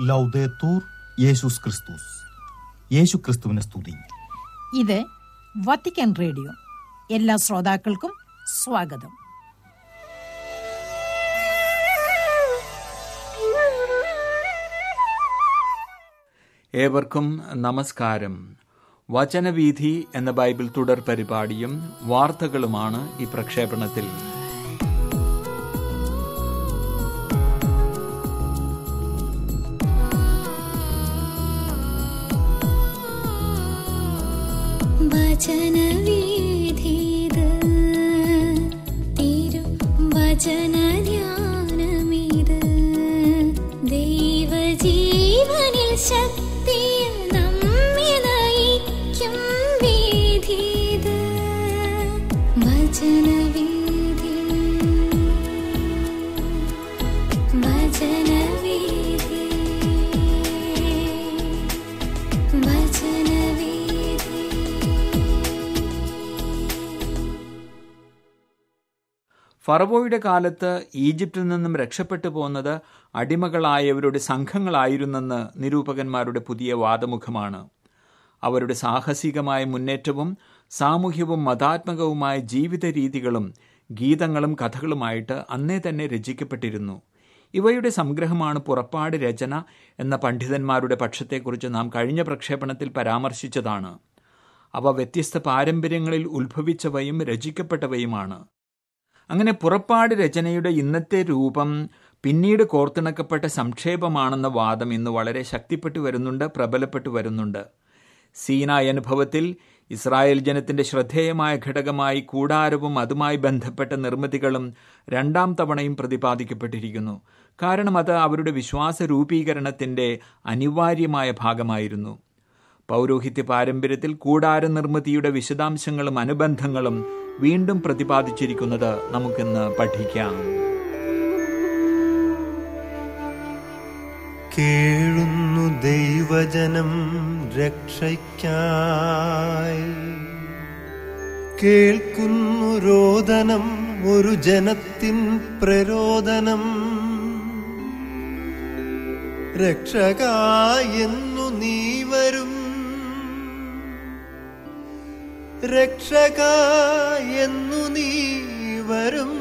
ലൗദേത്തൂർ യേശുസ് ക്രിസ്തുസ് യേശു ക്രിസ്തുവിനെ സ്തുതി ഇത് വത്തിക്കാൻ റേഡിയോ എല്ലാ ശ്രോതാക്കൾക്കും സ്വാഗതം ഏവർക്കും നമസ്കാരം വചനവീഥി എന്ന ബൈബിൾ തുടർ പരിപാടിയും വാർത്തകളുമാണ് ഈ പ്രക്ഷേപണത്തിൽ വചനവീഥിത് തിരു വചനധ്യാനമിത് ദൈവജീവനിൽ ശക്തിയിൽ നമ്മെ നയിക്കും വീഥിത് വചനവീഥി വചനവീഥി ഫറവോയുടെ കാലത്ത് ഈജിപ്തിൽ നിന്നും രക്ഷപ്പെട്ടു പോകുന്നത് അടിമകളായവരുടെ സംഘങ്ങളായിരുന്നെന്ന് നിരൂപകന്മാരുടെ പുതിയ വാദമുഖമാണ് അവരുടെ സാഹസികമായ മുന്നേറ്റവും സാമൂഹ്യവും മതാത്മകവുമായ ജീവിത രീതികളും ഗീതങ്ങളും കഥകളുമായിട്ട് അന്നേ തന്നെ രചിക്കപ്പെട്ടിരുന്നു ഇവയുടെ സംഗ്രഹമാണ് പുറപ്പാട് രചന എന്ന പണ്ഡിതന്മാരുടെ പക്ഷത്തെക്കുറിച്ച് നാം കഴിഞ്ഞ പ്രക്ഷേപണത്തിൽ പരാമർശിച്ചതാണ് അവ വ്യത്യസ്ത പാരമ്പര്യങ്ങളിൽ ഉത്ഭവിച്ചവയും രചിക്കപ്പെട്ടവയുമാണ് അങ്ങനെ പുറപ്പാട് രചനയുടെ ഇന്നത്തെ രൂപം പിന്നീട് കോർത്തിണക്കപ്പെട്ട സംക്ഷേപമാണെന്ന വാദം ഇന്ന് വളരെ ശക്തിപ്പെട്ടു വരുന്നുണ്ട് പ്രബലപ്പെട്ടു വരുന്നുണ്ട് സീനായ് അനുഭവത്തിൽ ഇസ്രായേൽ ജനത്തിന്റെ ശ്രദ്ധേയമായ ഘടകമായി കൂടാരവും അതുമായി ബന്ധപ്പെട്ട നിർമ്മിതികളും രണ്ടാം തവണയും പ്രതിപാദിക്കപ്പെട്ടിരിക്കുന്നു കാരണം അത് അവരുടെ വിശ്വാസ രൂപീകരണത്തിന്റെ അനിവാര്യമായ ഭാഗമായിരുന്നു പൗരോഹിത്യ പാരമ്പര്യത്തിൽ കൂടാര നിർമ്മിതിയുടെ വിശദാംശങ്ങളും അനുബന്ധങ്ങളും വീണ്ടും പ്രതിപാദിച്ചിരിക്കുന്നത് നമുക്കിന്ന് പഠിക്കാം കേഴുന്നു ദൈവജനം രക്ഷയ്ക്കായി കേൾക്കുന്നു രോദനം ഒരു ജനത്തിൻ പ്രരോദനം രക്ഷകായെന്നു നീ വരും രക്ഷകായെന്നു നീ വരും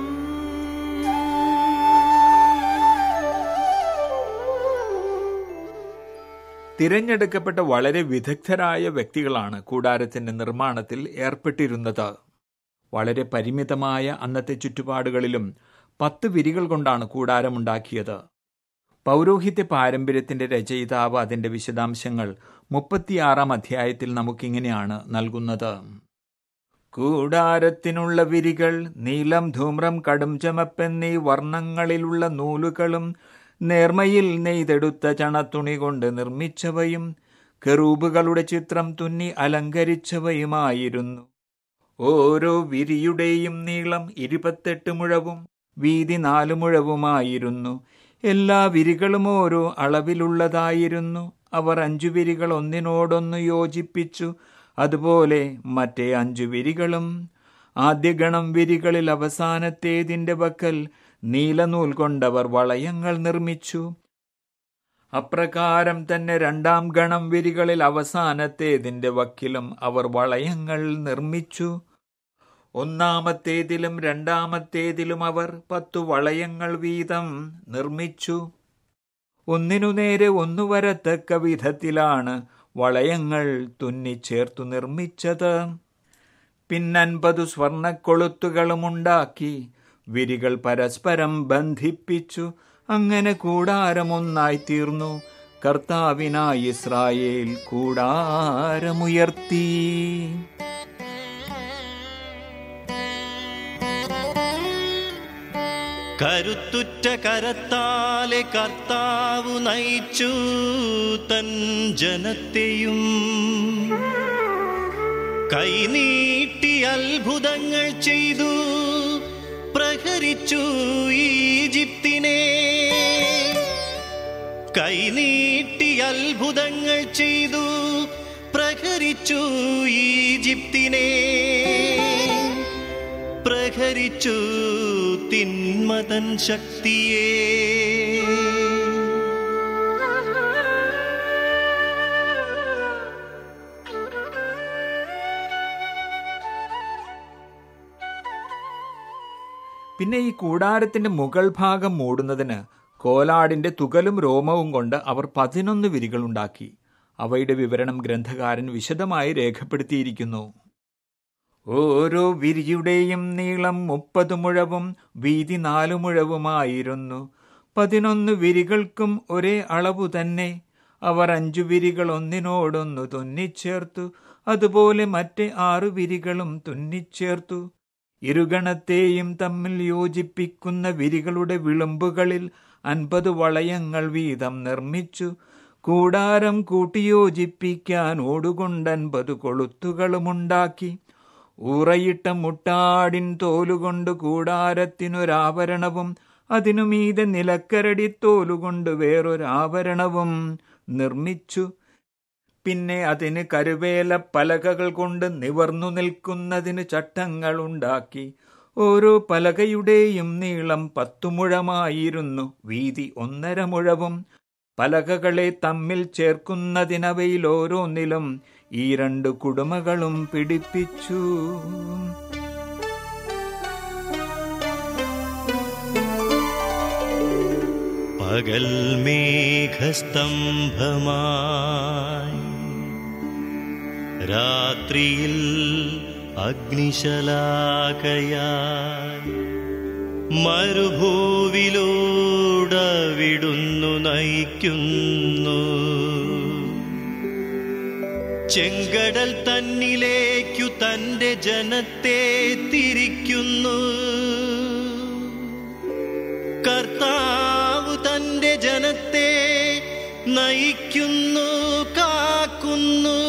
തിരഞ്ഞെടുക്കപ്പെട്ട വളരെ വിദഗ്ധരായ വ്യക്തികളാണ് കൂടാരത്തിന്റെ നിർമ്മാണത്തിൽ ഏർപ്പെട്ടിരുന്നത് വളരെ പരിമിതമായ അന്നത്തെ ചുറ്റുപാടുകളിലും പത്ത് വിരികൾ കൊണ്ടാണ് കൂടാരമുണ്ടാക്കിയത് പൗരോഹിത്യ പാരമ്പര്യത്തിന്റെ രചയിതാവ് അതിന്റെ വിശദാംശങ്ങൾ മുപ്പത്തിയാറാം അധ്യായത്തിൽ നമുക്കിങ്ങനെയാണ് നൽകുന്നത് കൂടാരത്തിനുള്ള വിരികൾ നീലം ധൂമ്രം കടും ചമപ്പെന്നീ വർണ്ണങ്ങളിലുള്ള നൂലുകളും നേർമയിൽ നെയ്തെടുത്ത ചണത്തുണി കൊണ്ട് നിർമ്മിച്ചവയും കെറൂബുകളുടെ ചിത്രം തുന്നി അലങ്കരിച്ചവയുമായിരുന്നു ഓരോ വിരിയുടെയും നീളം ഇരുപത്തെട്ട് മുഴവും വീതി നാല് മുഴവുമായിരുന്നു എല്ലാ വിരികളും ഓരോ അളവിലുള്ളതായിരുന്നു അവർ അഞ്ചു വിരികൾ ഒന്നിനോടൊന്ന് യോജിപ്പിച്ചു അതുപോലെ മറ്റേ അഞ്ചു വിരികളും ആദ്യ ഗണം വിരികളിൽ അവസാനത്തേതിന്റെ വക്കൽ നീലനൂൽ കൊണ്ടവർ വളയങ്ങൾ നിർമ്മിച്ചു അപ്രകാരം തന്നെ രണ്ടാം ഗണം വിരികളിൽ അവസാനത്തേതിന്റെ വക്കിലും അവർ വളയങ്ങൾ നിർമ്മിച്ചു ഒന്നാമത്തേതിലും രണ്ടാമത്തേതിലും അവർ പത്തു വളയങ്ങൾ വീതം നിർമ്മിച്ചു ഒന്നിനു നേരെ ഒന്നു വരത്തക്ക വിധത്തിലാണ് വളയങ്ങൾ തുന്നിച്ചേർത്തു നിർമ്മിച്ചത് പിന്നൻപതു സ്വർണക്കൊളുത്തുകളും ഉണ്ടാക്കി വിരികൾ പരസ്പരം ബന്ധിപ്പിച്ചു അങ്ങനെ കൂടാരമൊന്നായി തീർന്നു കർത്താവിനായി ഇസ്രായേൽ കൂടാരമുയർത്തി കരുത്തുറ്റ കരത്താലെ കർത്താവു നയിച്ചു തൻ ജനത്തെയും കൈനീട്ടി അത്ഭുതങ്ങൾ ചെയ്തു പ്രഹരിച്ചു ഈജിപ്തിനെ കൈനീട്ടി അത്ഭുതങ്ങൾ ചെയ്തു പ്രഹരിച്ചു ഈജിപ്തിനെ പ്രഹരിച്ചു തിന്മതൻ ശക്തിയെ പിന്നെ ഈ കൂടാരത്തിന്റെ മുകൾ ഭാഗം മൂടുന്നതിന് കോലാടിന്റെ തുകലും രോമവും കൊണ്ട് അവർ പതിനൊന്ന് വിരികളുണ്ടാക്കി അവയുടെ വിവരണം ഗ്രന്ഥകാരൻ വിശദമായി രേഖപ്പെടുത്തിയിരിക്കുന്നു ഓരോ വിരിയുടെയും നീളം മുപ്പത് മുഴവും വീതി നാലു മുഴവുമായിരുന്നു പതിനൊന്ന് വിരികൾക്കും ഒരേ അളവു തന്നെ അവർ അഞ്ചു വിരികൾ ഒന്നിനോടൊന്നു തുന്നിച്ചേർത്തു അതുപോലെ മറ്റ് ആറു വിരികളും തുന്നിച്ചേർത്തു ഇരുഗണത്തെയും തമ്മിൽ യോജിപ്പിക്കുന്ന വിരികളുടെ വിളുമ്പുകളിൽ അൻപത് വളയങ്ങൾ വീതം നിർമ്മിച്ചു കൂടാരം കൂട്ടിയോജിപ്പിക്കാൻ ഓടുകൊണ്ട് അൻപത് കൊളുത്തുകളുമുണ്ടാക്കി ഊറയിട്ട മുട്ടാടിൻ തോലുകൊണ്ട് കൂടാരത്തിനൊരാഭരണവും അതിനുമീതെ നിലക്കരടി തോലുകൊണ്ട് വേറൊരാഭരണവും നിർമ്മിച്ചു പിന്നെ അതിന് കരുവേല പലകകൾ കൊണ്ട് നിവർന്നു നിൽക്കുന്നതിന് ചട്ടങ്ങൾ ഉണ്ടാക്കി ഓരോ പലകയുടെയും നീളം പത്തു മുഴമായിരുന്നു വീതി ഒന്നര മുഴവും പലകകളെ തമ്മിൽ ചേർക്കുന്നതിനവയിൽ ഓരോന്നിലും ഈ രണ്ട് കുടുമകളും പിടിപ്പിച്ചു പകൽ മേഘസ്തംഭമായി രാത്രിയിൽ അഗ്നിശലാകയായി മരുഭൂവിലൂടവിടുന്നു നയിക്കുന്നു ചെങ്കടൽ തന്നിലേക്കു തന്റെ ജനത്തെ തിരിക്കുന്നു കർത്താവ് തന്റെ ജനത്തെ നയിക്കുന്നു കാക്കുന്നു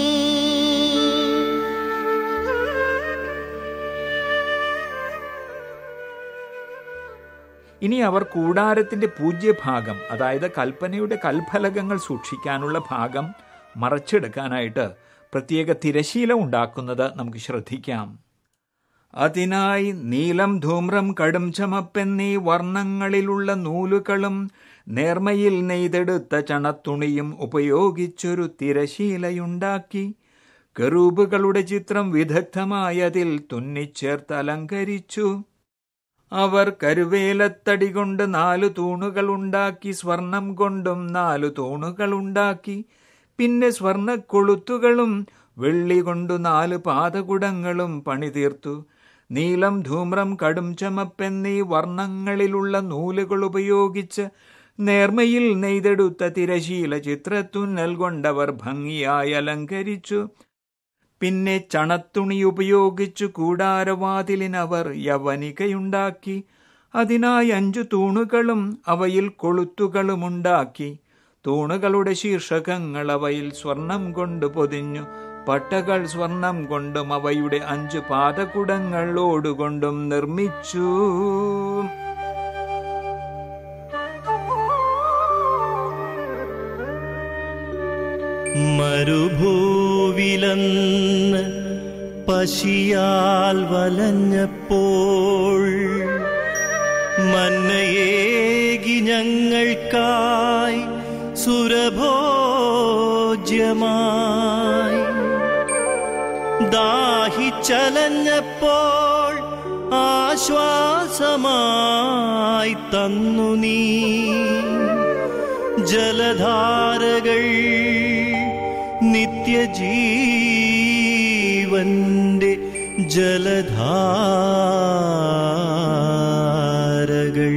ഇനി അവർ കൂടാരത്തിന്റെ പൂജ്യഭാഗം അതായത് കൽപ്പനയുടെ കൽഫലകങ്ങൾ സൂക്ഷിക്കാനുള്ള ഭാഗം മറച്ചെടുക്കാനായിട്ട് പ്രത്യേക തിരശീല ഉണ്ടാക്കുന്നത് നമുക്ക് ശ്രദ്ധിക്കാം അതിനായി നീലം ധൂമ്രം കടും ചമപ്പെന്നീ വർണ്ണങ്ങളിലുള്ള നൂലുകളും നേർമയിൽ നെയ്തെടുത്ത ചണത്തുണിയും ഉപയോഗിച്ചൊരു തിരശീലയുണ്ടാക്കി കെറൂബുകളുടെ ചിത്രം വിദഗ്ധമായി അതിൽ തുന്നിച്ചേർത്ത് അലങ്കരിച്ചു അവർ കരുവേലത്തടി കൊണ്ട് നാലു തൂണുകൾ ഉണ്ടാക്കി സ്വർണം കൊണ്ടും നാലു തൂണുകൾ ഉണ്ടാക്കി പിന്നെ സ്വർണ്ണ കൊളുത്തുകളും വെള്ളി കൊണ്ടു നാല് പാതകുടങ്ങളും പണിതീർത്തു നീലം ധൂമ്രം കടും ചമപ്പെന്നീ വർണ്ണങ്ങളിലുള്ള നൂലുകൾ ഉപയോഗിച്ച് നേർമയിൽ നെയ്തെടുത്ത തിരശീല ചിത്രത്തുന്നൽ കൊണ്ടവർ ഭംഗിയായി അലങ്കരിച്ചു പിന്നെ ചണത്തുണി ഉപയോഗിച്ചു കൂടാരവാതിലിനവർ യവനികയുണ്ടാക്കി അതിനായി അഞ്ചു തൂണുകളും അവയിൽ കൊളുത്തുകളുമുണ്ടാക്കി തൂണുകളുടെ ശീർഷകങ്ങൾ അവയിൽ സ്വർണം കൊണ്ട് പൊതിഞ്ഞു പട്ടകൾ സ്വർണം കൊണ്ടും അവയുടെ അഞ്ചു പാദകുടങ്ങളോടുകൊണ്ടും നിർമ്മിച്ചു മരുഭൂവിലന്ന് പശിയാൽ വലഞ്ഞപ്പോൾ മന്നയേകി ഞങ്ങൾക്കായി സുരഭോജ്യമായി ദാഹിച്ചലഞ്ഞപ്പോൾ ആശ്വാസമായി തന്നു നീ ജലധാരകൾ നിത്യജീവന്റെ ജലധാരകൾ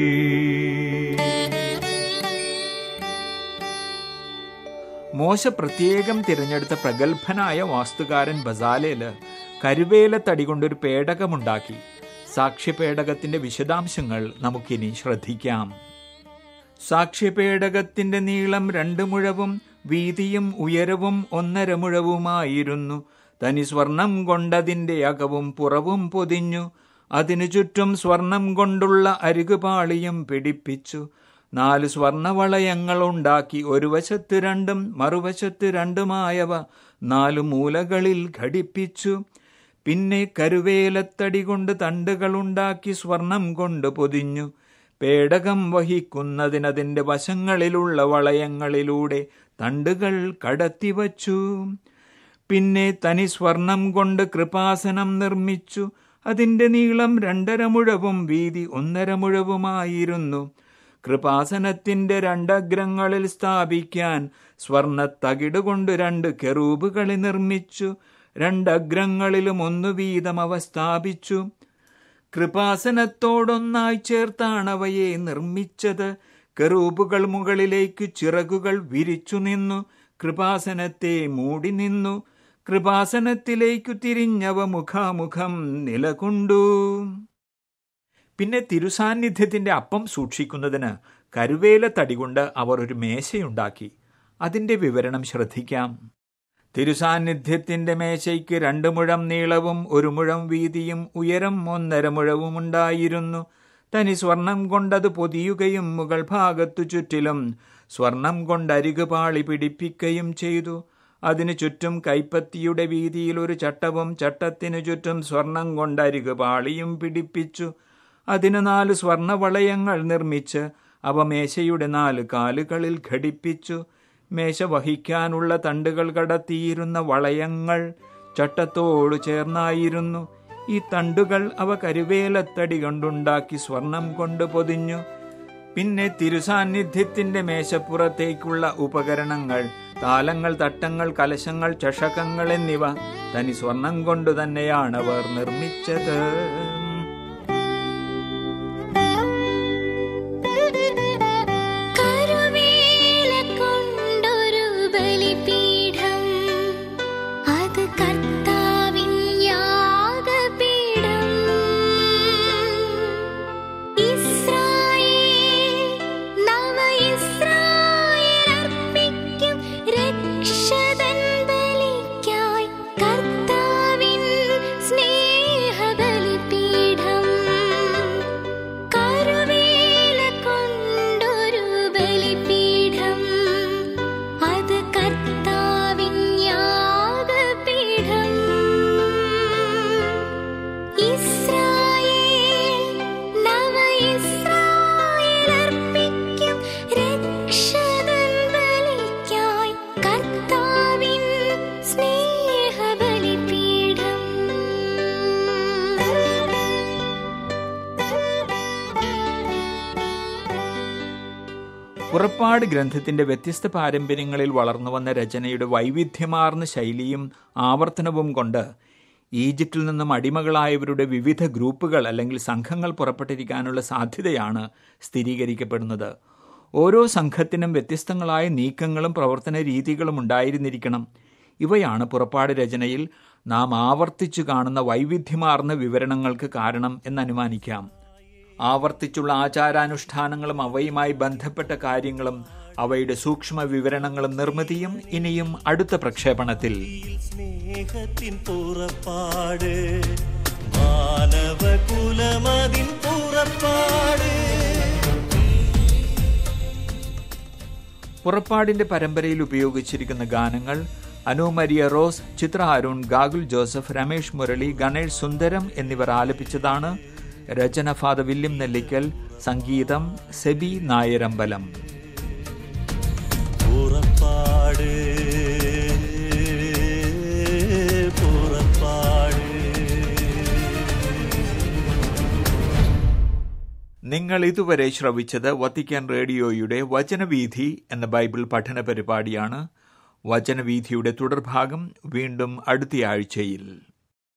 മോശ പ്രത്യേകം തിരഞ്ഞെടുത്ത പ്രഗത്ഭനായ വാസ്തുകാരൻ ബസാലേല് കരുവേലത്തടി കൊണ്ടൊരു പേടകമുണ്ടാക്കി സാക്ഷ്യപേടകത്തിന്റെ വിശദാംശങ്ങൾ നമുക്കിനി ശ്രദ്ധിക്കാം സാക്ഷ്യപേടകത്തിന്റെ നീളം രണ്ട് മുഴവും വീതിയും ഉയരവും ഒന്നര മുഴവുമായിരുന്നു തനി സ്വർണം കൊണ്ടതിന്റെ അകവും പുറവും പൊതിഞ്ഞു അതിനു ചുറ്റും സ്വർണം കൊണ്ടുള്ള അരികുപാളിയും പിടിപ്പിച്ചു നാല് സ്വർണവളയങ്ങൾ ഉണ്ടാക്കി ഒരു വശത്ത് രണ്ടും മറുവശത്ത് രണ്ടുമായവ നാലു മൂലകളിൽ ഘടിപ്പിച്ചു പിന്നെ കരുവേലത്തടി കൊണ്ട് തണ്ടുകളുണ്ടാക്കി സ്വർണം കൊണ്ട് പൊതിഞ്ഞു പേടകം വഹിക്കുന്നതിനതിന്റെ വശങ്ങളിലുള്ള വളയങ്ങളിലൂടെ തണ്ടുകൾ കടത്തിവച്ചു പിന്നെ തനി സ്വർണം കൊണ്ട് കൃപാസനം നിർമ്മിച്ചു അതിന്റെ നീളം രണ്ടര മുഴവും വീതി ഒന്നര മുഴവുമായിരുന്നു കൃപാസനത്തിന്റെ രണ്ടഗ്രങ്ങളിൽ സ്ഥാപിക്കാൻ സ്വർണ തകിട് കൊണ്ട് രണ്ട് കെറൂബുകളെ നിർമ്മിച്ചു രണ്ടഗ്രങ്ങളിലും ഒന്നു വീതം അവ സ്ഥാപിച്ചു കൃപാസനത്തോടൊന്നായി ചേർത്താണ് അവയെ നിർമ്മിച്ചത് കെറൂബുകൾ മുകളിലേക്ക് ചിറകുകൾ വിരിച്ചു നിന്നു കൃപാസനത്തെ മൂടി നിന്നു കൃപാസനത്തിലേക്കു തിരിഞ്ഞവ മുഖാമുഖം നിലകൊണ്ടു പിന്നെ തിരുസാന്നിധ്യത്തിന്റെ അപ്പം സൂക്ഷിക്കുന്നതിന് കരുവേല തടികൊണ്ട് അവർ ഒരു മേശയുണ്ടാക്കി അതിന്റെ വിവരണം ശ്രദ്ധിക്കാം തിരുസാന്നിധ്യത്തിന്റെ മേശയ്ക്ക് രണ്ട് മുഴം നീളവും ഒരു മുഴം വീതിയും ഉയരം ഒന്നര മുഴവും ഉണ്ടായിരുന്നു തനി സ്വർണം കൊണ്ടത് പൊതിയുകയും മുകൾ ഭാഗത്തു ചുറ്റിലും സ്വർണം കൊണ്ട് അരികുപാളി പിടിപ്പിക്കുകയും ചെയ്തു അതിനു ചുറ്റും കൈപ്പത്തിയുടെ വീതിയിൽ ഒരു ചട്ടവും ചട്ടത്തിനു ചുറ്റും സ്വർണം കൊണ്ട് അരികുപാളിയും പിടിപ്പിച്ചു അതിന് നാല് സ്വർണവളയങ്ങൾ നിർമ്മിച്ച് അവ മേശയുടെ നാല് കാലുകളിൽ ഘടിപ്പിച്ചു മേശ വഹിക്കാനുള്ള തണ്ടുകൾ കടത്തിയിരുന്ന വളയങ്ങൾ ചട്ടത്തോട് ചേർന്നായിരുന്നു ഈ തണ്ടുകൾ അവ കരുവേലത്തടി കൊണ്ടുണ്ടാക്കി സ്വർണം കൊണ്ട് പൊതിഞ്ഞു പിന്നെ തിരുസാന്നിധ്യത്തിന്റെ മേശപ്പുറത്തേക്കുള്ള ഉപകരണങ്ങൾ താലങ്ങൾ തട്ടങ്ങൾ കലശങ്ങൾ ചഷകങ്ങൾ എന്നിവ തനി സ്വർണം കൊണ്ട് തന്നെയാണ് അവർ നിർമ്മിച്ചത് കരുവേല കൊണ്ടൊരു ബലിപീഠം അത് കർത്താവിൻ യാഗപീഠം ഇസ്രായേൽ നവ ഇസ്രായേൽ അർപ്പിക്കും രക്ഷതൻ ബലിക്കായി കർത്താവിൻ സ്നേഹബലിപീഠം കരുവേല കൊണ്ടൊരു ബലിപീഠം അത് കർത്താവിൻ യാഗപീഠം ഇസ്രായേൽ നവ ഇസ്രായേൽ അർപ്പിക്കും രക്ഷതൻ ബലിക്കായി കർത്താവിൻ സ്നേഹബലിപീഠം പുറപ്പാട് ഗ്രന്ഥത്തിന്റെ വ്യത്യസ്ത പാരമ്പര്യങ്ങളിൽ വളർന്നു വന്ന രചനയുടെ വൈവിധ്യമാർന്ന ശൈലിയും ആവർത്തനവും കൊണ്ട് ഈജിപ്തിൽ നിന്നും അടിമകളായവരുടെ വിവിധ ഗ്രൂപ്പുകൾ അല്ലെങ്കിൽ സംഘങ്ങൾ പുറപ്പെട്ടിരിക്കാനുള്ള സാധ്യതയാണ് സ്ഥിരീകരിക്കപ്പെടുന്നത് ഓരോ സംഘത്തിനും വ്യത്യസ്തങ്ങളായ നീക്കങ്ങളും പ്രവർത്തന രീതികളും ഉണ്ടായിരുന്നിരിക്കണം ഇവയാണ് പുറപ്പാട് രചനയിൽ നാം ആവർത്തിച്ചു കാണുന്ന വൈവിധ്യമാർന്ന വിവരണങ്ങൾക്ക് കാരണം എന്നനുമാനിക്കാം ആവർത്തിച്ചുള്ള ആചാരാനുഷ്ഠാനങ്ങളും അവയുമായി ബന്ധപ്പെട്ട കാര്യങ്ങളും അവയുടെ സൂക്ഷ്മ വിവരണങ്ങളും നിർമ്മിതിയും ഇനിയും അടുത്ത പ്രക്ഷേപണത്തിൽ സ്നേഹത്തിൻ പുറപ്പാട് മാനവകുലമതിൻ പുറപ്പാട് പുറപ്പാടിന്റെ പരമ്പരയിൽ ഉപയോഗിച്ചിരിക്കുന്ന ഗാനങ്ങൾ അനു മരിയ റോസ് ചിത്ര അരുൺ ഗാഗുൽ ജോസഫ് രമേഷ് മുരളി ഗണേഷ് സുന്ദരം എന്നിവർ ആലപിച്ചതാണ് രചന ഫാദർ വില്യം നെല്ലിക്കൽ സംഗീതം സെബി നായരമ്പലം പുറപ്പാട് പുറപ്പാട് നിങ്ങൾ ഇതുവരെ ശ്രവിച്ചത് വത്തിക്കാൻ റേഡിയോയുടെ വചനവീഥി എന്ന ബൈബിൾ പഠന പരിപാടിയാണ് വചനവീഥിയുടെ തുടർഭാഗം വീണ്ടും അടുത്തയാഴ്ചയിൽ